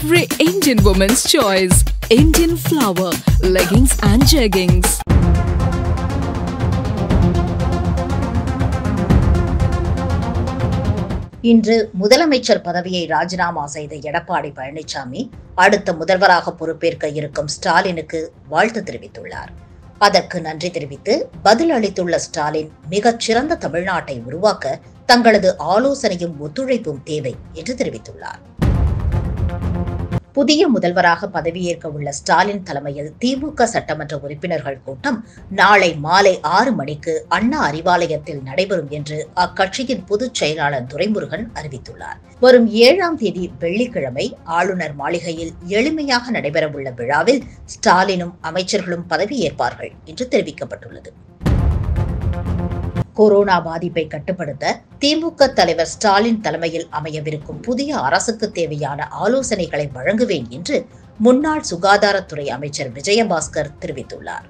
every Indian woman's choice. Indian flower, leggings and jeggings. இன்று முதலமைச்சர் பதவியை ராஜினாமா செய்த எடப்பாடி பழனிசாமி அடுத்த முதல்வராக பொறுப்பேற்க இருக்கும் ஸ்டாலினுக்கு வாழ்த்து தெரிவித்துள்ளார் அதற்கு நன்றி தெரிவித்து பதில் அளித்துள்ள ஸ்டாலின் மிகச் சிறந்த தமிழ்நாட்டை உருவாக்க தங்களது ஆலோசனையும் ஒத்துழைப்பும் தேவை என்று தெரிவித்துள்ளார் புதிய முதல்வராக பதவியேற்க உள்ள ஸ்டாலின் தலைமையில் திமுக சட்டமன்ற உறுப்பினர்கள் கூட்டம் நாளை மாலை ஆறு மணிக்கு அண்ணா அறிவாலயத்தில் நடைபெறும் என்று அக்கட்சியின் பொதுச் செயலாளர் துரைமுருகன் அறிவித்துள்ளார் வரும் ஏழாம் தேதி வெள்ளிக்கிழமை ஆளுநர் மாளிகையில் எளிமையாக நடைபெறவுள்ள விழாவில் ஸ்டாலினும் அமைச்சர்களும் பதவியேற்பார்கள் என்று தெரிவிக்கப்பட்டுள்ளது கொரோனா பாதிப்பை கட்டுப்படுத்த திமுக தலைவர் ஸ்டாலின் தலைமையில் அமையவிருக்கும் புதிய அரசுக்கு தேவையான ஆலோசனைகளை வழங்குவேன் என்று முன்னாள் சுகாதாரத்துறை அமைச்சர் விஜயபாஸ்கர் தெரிவித்துள்ளார்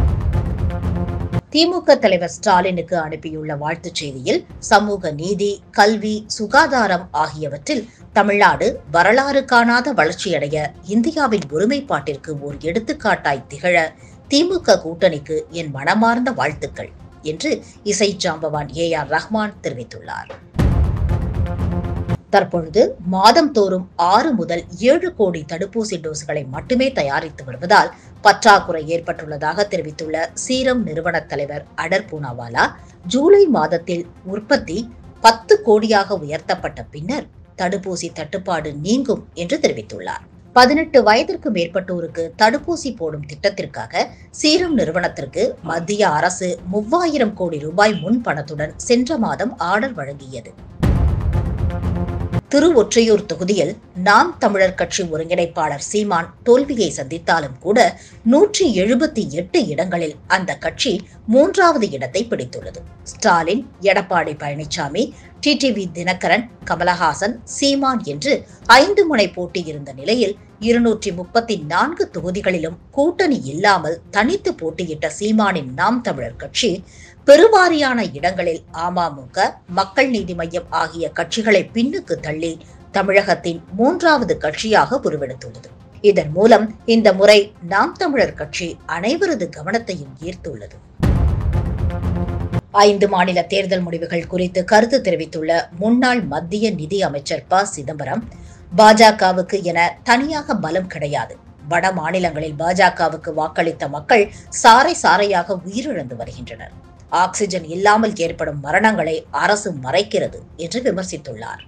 திமுக தலைவர் ஸ்டாலினுக்கு அனுப்பியுள்ள வாழ்த்துச் செய்தியில் சமூக நீதி கல்வி சுகாதாரம் ஆகியவற்றில் தமிழ்நாடு வரலாறு காணாத வளர்ச்சியடைய இந்தியாவின் ஒருமைப்பாட்டிற்கு ஓர் எடுத்துக்காட்டாய் திகழ திமுக கூட்டணிக்கு என் மனமார்ந்த வாழ்த்துக்கள் என்று இசை ஜாம்பவான் ஏ ஆர் ரஹ்மான் தெரிவித்துள்ளார் தற்பொழுது மாதம் தோறும் ஆறு முதல் ஏழு கோடி தடுப்பூசி டோஸ்களை மட்டுமே தயாரித்து வருவதால் பற்றாக்குறை ஏற்பட்டுள்ளதாக தெரிவித்துள்ள சீரம் நிறுவன தலைவர் அடர் பூனாவாலா ஜூலை மாதத்தில் உற்பத்தி பத்து கோடியாக உயர்த்தப்பட்ட பின்னர் தடுப்பூசி தட்டுப்பாடு நீங்கும் என்று தெரிவித்துள்ளார் பதினெட்டு வயதிற்கு மேற்பட்டோருக்கு தடுப்பூசி போடும் திட்டத்திற்காக சீரம் நிறுவனத்திற்கு மத்திய அரசு மூவாயிரம் கோடி ரூபாய் முன் பணத்துடன் சென்ற மாதம் ஆர்டர் வழங்கியது திருவொற்றையூர் தொகுதியில் நாம் தமிழர் கட்சி ஒருங்கிணைப்பாளர் சீமான் தோல்வியை சந்தித்தாலும் கூட நூற்றி எழுபத்தி எட்டு இடங்களில் அந்த கட்சி மூன்றாவது இடத்தை பிடித்துள்ளது ஸ்டாலின் எடப்பாடி பழனிசாமி டிடிவி தினகரன் கமலஹாசன் சீமான் என்று ஐந்து முனை போட்டி இருந்த நிலையில் இருநூற்றி முப்பத்தி நான்கு தொகுதிகளிலும் கூட்டணி இல்லாமல் தனித்து போட்டியிட்ட சீமானின் நாம் தமிழர் கட்சி பெருவாரியான இடங்களில் அமமுக மக்கள் நீதி மய்யம் ஆகிய கட்சிகளை பின்னுக்கு தள்ளி தமிழகத்தின் மூன்றாவது கட்சியாக உருவெடுத்துள்ளது இதன் மூலம் இந்த முறை நாம் தமிழர் கட்சி அனைவரது கவனத்தையும் ஈர்த்துள்ளது ஐந்து மாநில தேர்தல் முடிவுகள் குறித்து கருத்து தெரிவித்துள்ள முன்னாள் மத்திய நிதி அமைச்சர் ப சிதம்பரம் பாஜகவுக்கு என தனியாக பலம் கிடையாது வட மாநிலங்களில் பாஜகவுக்கு வாக்களித்த மக்கள் சாறை சாறையாக உயிரிழந்து வருகின்றனர் ஆக்சிஜன் இல்லாமல் ஏற்படும் மரணங்களை அரசு மறைக்கிறது என்று விமர்சித்துள்ளார்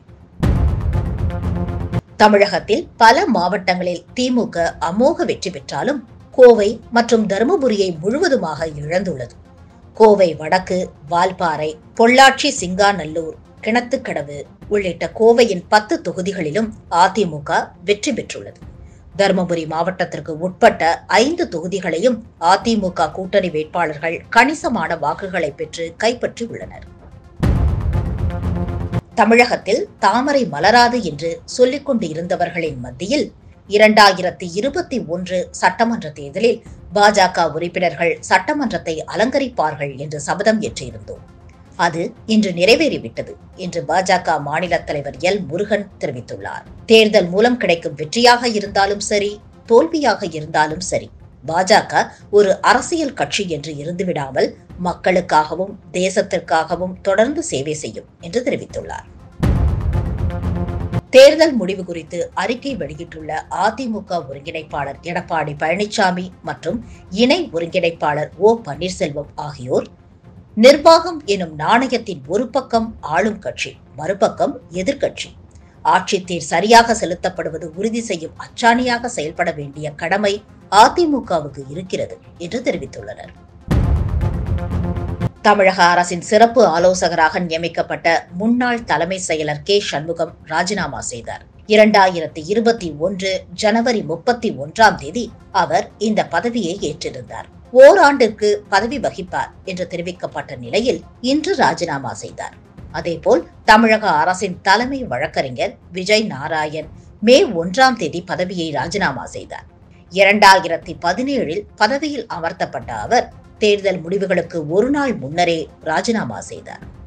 தமிழகத்தில் பல மாவட்டங்களில் திமுக அமோக வெற்றி பெற்றாலும் கோவை மற்றும் தருமபுரியை முழுவதுமாக இழந்துள்ளது கோவை வடக்கு வால்பாறை பொள்ளாச்சி சிங்காநல்லூர் கிணத்துக்கடவு உள்ளிட்ட கோவையின் பத்து தொகுதிகளிலும் அதிமுக வெற்றி பெற்றுள்ளது தருமபுரி மாவட்டத்திற்கு உட்பட்ட ஐந்து தொகுதிகளையும் அதிமுக கூட்டணி வேட்பாளர்கள் கணிசமான வாக்குகளை பெற்று கைப்பற்றி உள்ளனர் தமிழகத்தில் தாமரை மலராது என்று சொல்லிக் கொண்டு இருந்தவர்களின் மத்தியில் இரண்டாயிரத்தி இருபத்தி ஒன்று சட்டமன்ற தேர்தலில் பாஜக உறுப்பினர்கள் சட்டமன்றத்தை அலங்கரிப்பார்கள் என்று சபதம் ஏற்றிருந்தோம் அது இன்று நிறைவேறிவிட்டது என்று பாஜக மாநில தலைவர் எல் முருகன் தெரிவித்துள்ளார் தேர்தல் மூலம் கிடைக்கும் வெற்றியாக இருந்தாலும் சரி தோல்வியாக இருந்தாலும் சரி பாஜக ஒரு அரசியல் கட்சி என்று இருந்துவிடாமல் மக்களுக்காகவும் தேசத்திற்காகவும் தொடர்ந்து சேவை செய்யும் என்று தெரிவித்துள்ளார் தேர்தல் முடிவு குறித்து அறிக்கை வெளியிட்டுள்ள அதிமுக ஒருங்கிணைப்பாளர் எடப்பாடி பழனிசாமி மற்றும் இணை ஒருங்கிணைப்பாளர் ஓ பன்னீர்செல்வம் ஆகியோர் நிர்வாகம் எனும் நாணயத்தின் ஒரு பக்கம் ஆளும் கட்சி மறுபக்கம் எதிர்க்கட்சி ஆட்சித்தீர் சரியாக செலுத்தப்படுவது உறுதி செய்யும் அச்சாணியாக செயல்பட வேண்டிய கடமை அதிமுகவுக்கு இருக்கிறது என்று தெரிவித்துள்ளனர் தமிழக அரசின் சிறப்பு ஆலோசகராக நியமிக்கப்பட்ட முன்னாள் தலைமை செயலர் கே சண்முகம் ராஜினாமா செய்தார் இரண்டாயிரத்தி இருபத்தி ஒன்று ஜனவரி முப்பத்தி ஒன்றாம் தேதி அவர் இந்த பதவியை ஏற்றிருந்தார் ஓராண்டிற்கு பதவி வகிப்பார் என்று தெரிவிக்கப்பட்ட நிலையில் இன்று ராஜினாமா செய்தார் அதேபோல் தமிழக அரசின் தலைமை வழக்கறிஞர் விஜய் நாராயண் மே ஒன்றாம் தேதி பதவியை ராஜினாமா செய்தார் இரண்டாயிரத்தி பதினேழில் பதவியில் அமர்த்தப்பட்ட அவர் தேர்தல் முடிவுகளுக்கு ஒரு நாள் முன்னரே ராஜினாமா செய்தார்